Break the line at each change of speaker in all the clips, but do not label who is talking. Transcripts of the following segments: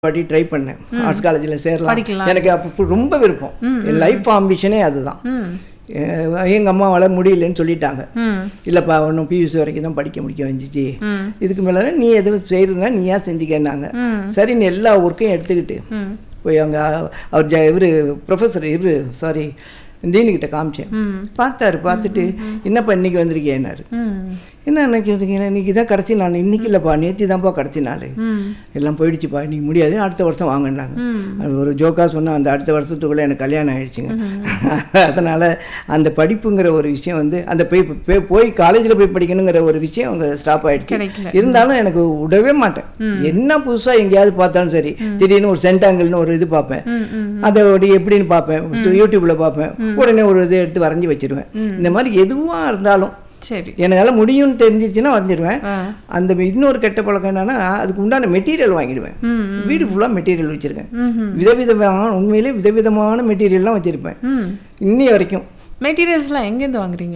வாட்டி ட்ரை பண்ணேன் ஆர்ட்ஸ் காலேஜில் சேரலாம்
படிக்கலாம்.
எனக்கு அப்போ ரொம்ப விருப்பம் என் லைஃப் ஆம்பிஷனே அதுதான்
ம்
எங்கள் அம்மாவால் முடியலன்னு சொல்லிட்டாங்க
ம்
இல்லைப்பா ஒன்றும் பியூசி வரைக்கும் தான் படிக்க முடிக்க வந்துச்சு
ம்
இதுக்கு மேலே நீ எதுவும் செய்கிறதுனா நீயா செஞ்சுக்கன்னாங்க
ம்
சரின்னு எல்லா ஒர்க்கையும் எடுத்துக்கிட்டு
ம்
போய் அங்கே அவர் ஜ இவர் ப்ரொஃபஸர் இவர் சாரி தீனுக்கிட்ட காமிச்சேன்
ம்
பார்த்தாரு பார்த்துட்டு என்னப்பா இன்னைக்கு வந்திருக்கேன்னாரு
ம்
என்ன இன்னைக்கு வந்திருக்கீங்க இன்னைக்கு தான் கடைசி நாள் இன்னைக்கு இல்லைப்பா நேற்று தான்ப்பா கடைசி நாள்
ம்
எல்லாம் போயிடுச்சுப்பா இன்னைக்கு முடியாது அடுத்த வருஷம் வாங்கினாங்க
ம்
அது ஒரு ஜோக்காக சொன்னால் அந்த அடுத்த வருஷத்துக்குள்ளே எனக்கு கல்யாணம் ஆயிடுச்சுங்க அதனால் அந்த படிப்புங்கிற ஒரு விஷயம் வந்து அந்த போய் போய்- போய் காலேஜில் போய் படிக்கணுங்கிற ஒரு விஷயம் அவங்க ஸ்டாப் ஆயிடுச்சு
கிடைக்கல
இருந்தாலும் எனக்கு விடவே மாட்டேன் என்ன புதுசாக எங்கேயாவது பார்த்தாலும் சரி திடீர்னு ஒரு சென்டாங்கிள்னு ஒரு இது பார்ப்பேன்
ம் ம்
அதோட எப்படின்னு பார்ப்பேன் யூடியூப்ல பார்ப்பேன் உடனே ஒரு இது எடுத்து வரைஞ்சி வச்சிருவேன் இந்த மாதிரி எதுவாக இருந்தாலும்
சரி
என்னால் முடியும்னு தெரிஞ்சிச்சுன்னா வரைஞ்சிருவேன்
ஆ
அந்த இன்னொரு கெட்ட பழக்கம் என்னன்னா அதுக்கு உண்டான மெட்டீரியல் வாங்கிடுவேன்
ம்
வீடு ஃபுல்லாக மெட்டீரியல் வச்சிருக்கேன்
ம்
விதவிதமான உண்மையிலே விதவிதமான மெட்டீரியல்லாம் வச்சிருப்பேன்
ம்
இன்னி வரைக்கும்
மெட்டீரியல்ஸ்லாம் எங்கேருந்து வாங்குறீங்க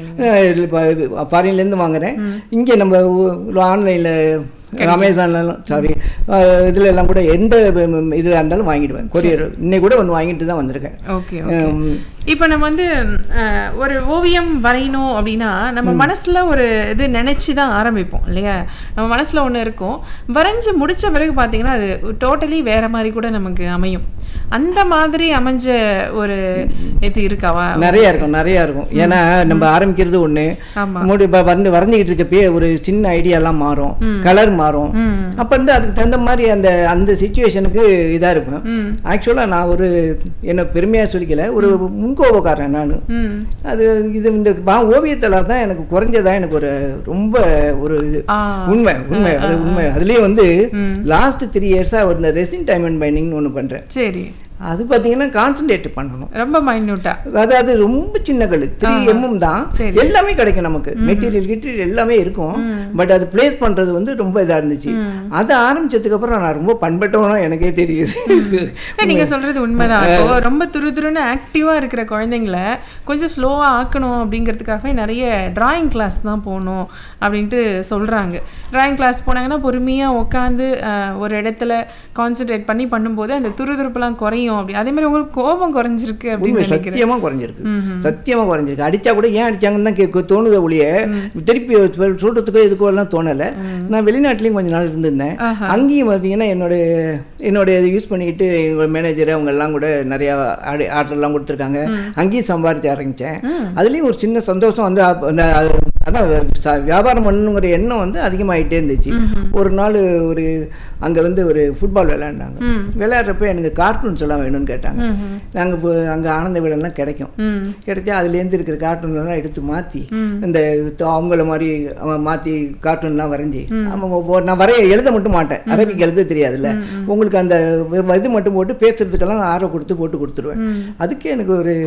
நீங்க
ஃபாரின்லேருந்து வாங்குறேன் இங்கே நம்ம ஆன்லைனில் அமேசான்லாம் சாரி இதில் எல்லாம் கூட எந்த இதில் இருந்தாலும் வாங்கிடுவேன் கொரியர் இன்னைக்கு கூட ஒன்று வாங்கிட்டு தான் வந்திருக்கேன்
ஓகே ஓகே இப்போ நம்ம வந்து அஹ், ஒரு ஓவியம் வரையணும் அப்படின்னா நம்ம மனசுல ஒரு இது நினைச்சு தான் ஆரம்பிப்போம் இல்லையா நம்ம மனசுல ஒண்ணு இருக்கும் வரைஞ்சு முடிச்ச பிறகு பார்த்தீங்கன்னா அது டோட்டலி வேற மாதிரி கூட நமக்கு அமையும் அந்த மாதிரி அமைஞ்ச ஒரு இது இருக்காவா
நிறைய இருக்கும் நிறைய இருக்கும் ஏன்னா நம்ம ஆரம்பிக்கிறது ஒன்று
ஆமா
முடி இப்போ வந்து வரைஞ்சிக்கிட்டு இருக்கப்பயே ஒரு சின்ன ஐடியாலாம் மாறும் கலர் மாறும்
ம்
அப்போ வந்து அதுக்கு தகுந்த மாதிரி அந்த அந்த சுச்சுவேஷனுக்கு இதாக இருக்கும்
ம்
ஆக்சுவலாக நான் ஒரு என்ன பெருமையாக சொல்லிக்கல ஒரு முன்கோபக்காரன் நான்
ம்
அது இது இந்த பா ஓவியத்தில் தான் எனக்கு குறைஞ்சதா எனக்கு ஒரு ரொம்ப ஒரு இது.
ஆ
உண்மை உண்மை அது உண்மை அதுலேயும் வந்து
ம்.
லாஸ்ட் த்ரீ இயர்ஸாக ஒரு இந்த ரெசின் டைம் அண்ட் பைண்டிங்னு ஒன்று பண்ணுறேன்
சரி
அது பார்த்தீங்கன்னா கான்சன்ட்ரேட் பண்ணணும்
ரொம்ப மைன்யூட்டா
அதாவது ரொம்ப சின்ன கல் த்ரீ எம்எம் தான்
சரி.
எல்லாமே கிடைக்கும் நமக்கு மெட்டீரியல் கிட்டீரியல் எல்லாமே இருக்கும் பட் அது பிளேஸ் பண்றது வந்து ரொம்ப இதா இருந்துச்சு அது ஆரம்பிச்சதுக்கு அப்புறம் நான் ரொம்ப பண்பட்டவனா எனக்கே தெரியுது
இல்ல, நீங்க சொல்றது உண்மைதான் இப்போ ரொம்ப துரு துருன்னு ஆக்டிவா இருக்கிற குழந்தைங்கள கொஞ்சம் ஸ்லோவா ஆக்கணும் அப்படிங்கிறதுக்காகவே நிறைய டிராயிங் கிளாஸ் தான் போகணும் அப்படின்ட்டு சொல்றாங்க டிராயிங் கிளாஸ் போனாங்கன்னா பொறுமையா உட்காந்து ஒரு இடத்துல கான்சென்ட்ரேட் பண்ணி பண்ணும்போது அந்த துருதுருப்புலாம் குறையும் அப்படி அதே மாதிரி உங்களுக்கு கோபம் குறைஞ்சிருக்கு அப்படின்னு
உண்மை
நினைக்கிறேன்
சத்தியமா குறைஞ்சிருக்கு சத்தியமா குறைஞ்சிருக்கு அடிச்சா கூட ஏன் அடிச்சாங்கன்னு தான் கேட்க தோணுத ஒழிய திருப்பி சொல்- சொல்றதுக்கோ இதுக்கோ எல்லாம் தோணல நான் வெளிநாட்டுலயும் கொஞ்ச நாள் இருந்திருந்தேன்
ஆஹா.
அங்கேயும் பார்த்தீங்கன்னா என்னோட என்னோட இதை யூஸ் பண்ணிக்கிட்டு எங்கள் மேனேஜர் அவங்க எல்லாம் கூட நிறைய ஆடி ஆர்டர்லாம் கொடுத்துருக்காங்க அங்கேயும் சம்பாதிக்க ஆரம்பிச்சேன் அதுலேயும் ஒரு சின்ன சந்தோஷம் வந்து அப்ப அந்த அது- அதான் ச- வியாபாரம் பண்ணணுங்கிற எண்ணம் வந்து அதிகமாயிட்டே இருந்துச்சு ஒரு நாள் ஒரு அங்கே வந்து ஒரு ஃபுட்பால் விளையாண்டாங்க
ம்.
விளையாடுறப்ப எனக்கு கார்ட்டூன்ஸ் எல்லாம் வேணும்னு கேட்டாங்க
ம், ம்,
நாங்கள் அங்கே ஆனந்த வீடெல்லாம் கிடைக்கும்
ம்,
கிடைச்சா அதுலேருந்து இருக்கிற கார்ட்டூன் எல்லாம் எடுத்து மாற்றி
ம்.
இந்த த- அவங்கள மாதிரி அவன் மாற்றி கார்ட்டூன்லாம் வரைஞ்சி அவங்க ஒவ்வொரு- நான் வரைய எழுத மட்டும் மாட்டேன் அரபிக்கு எழுத தெரியாதுல்ல உங்களுக்கு அந்த வ- இது மட்டும் போட்டு பேசுறதுக்கெல்லாம் ஆர்வம் கொடுத்து போட்டு கொடுத்துருவேன்
ம்.
அதுக்கு எனக்கு ஒரு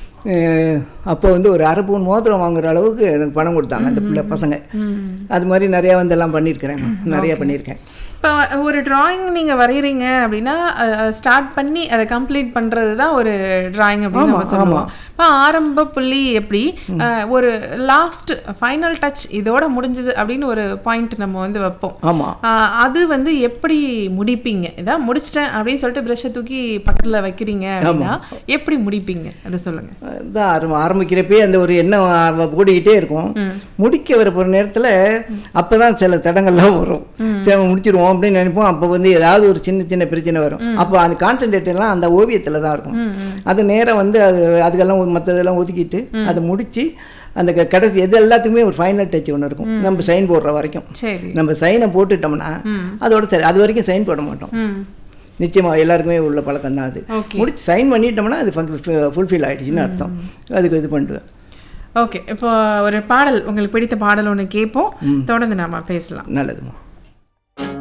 அஹ், அப்போ வந்து ஒரு அரை பவுன் மோதிரம் வாங்குற அளவுக்கு எனக்கு பணம் கொடுத்தாங்க அந்த பிள்ளை பசங்க
ம்.
அது மாதிரி நிறையா வந்து எல்லாம் பண்ணியிருக்கிறேன் நிறையா பண்ணியிருக்கேன்
இப்போ ஒரு டிராயிங் நீங்க வரைகிறீங்க அப்படின்னா ஸ்டார்ட் பண்ணி அதை கம்ப்ளீட் பண்றது தான் ஒரு டிராயிங் அப்படின்னு நம்ம சொல்லுவோம் இப்போ ஆரம்ப புள்ளி எப்படி அஹ், ஒரு லாஸ்ட் ஃபைனல் டச் இதோட முடிஞ்சது அப்படின்னு ஒரு பாயிண்ட் நம்ம வந்து வைப்போம்
ஆமாம்
ஆஹ் அது வந்து எப்படி முடிப்பீங்க இதான் முடிச்சிட்டேன் அப்படின்னு சொல்லிட்டு ப்ரஷ்ஷை தூக்கி பக்கத்துல வைக்கிறீங்க அப்படின்னா எப்படி முடிப்பீங்க அதை சொல்லுங்க
தான் ஆரம்ப ஆரம்பிக்கிறப்பே அந்த ஒரு எண்ணம் ஆ- ஓடிக்கிட்டே இருக்கும் முடிக்க வர போகிற நேரத்தில் அப்போ தான் சில தடங்கள்லாம் வரும் சரி முடிச்சிருவோம் அப்படின்னு நினைப்போம் அப்போ வந்து ஏதாவது ஒரு சின்ன சின்ன பிரச்சனை வரும் அப்போ அந்த கான்சன்ட்ரேட் எல்லாம் அந்த ஓவியத்தில் தான் இருக்கும் அது நேரம் வந்து அது அதுக்கெல்லாம் மற்றதெல்லாம் ஒதுக்கிட்டு அதை முடிச்சு அந்த க- கடைசி எது எல்லாத்துக்குமே ஒரு ஃபைனல் டச் ஒன்று இருக்கும் நம்ம சைன் போடுற வரைக்கும்
சரி
நம்ம சைனை போட்டுட்டோம்னா அதோட சரி அது வரைக்கும் சைன் போட மாட்டோம்
ம்
நிச்சயமா எல்லாருக்குமே உள்ள பழக்கம் தான் அது
ஓகே
முடிச்சு சைன் பண்ணிட்டோம்னா அது ஃபுல்ஃபில் ஆயிடுச்சுன்னு அர்த்தம் அதுக்கு இது பண்ணுவேன்
ஓகே இப்போ ஒரு பாடல் உங்களுக்கு பிடித்த பாடல் ஒன்று கேட்போம் தொடர்ந்து நாம பேசலாம்
நல்லதுமா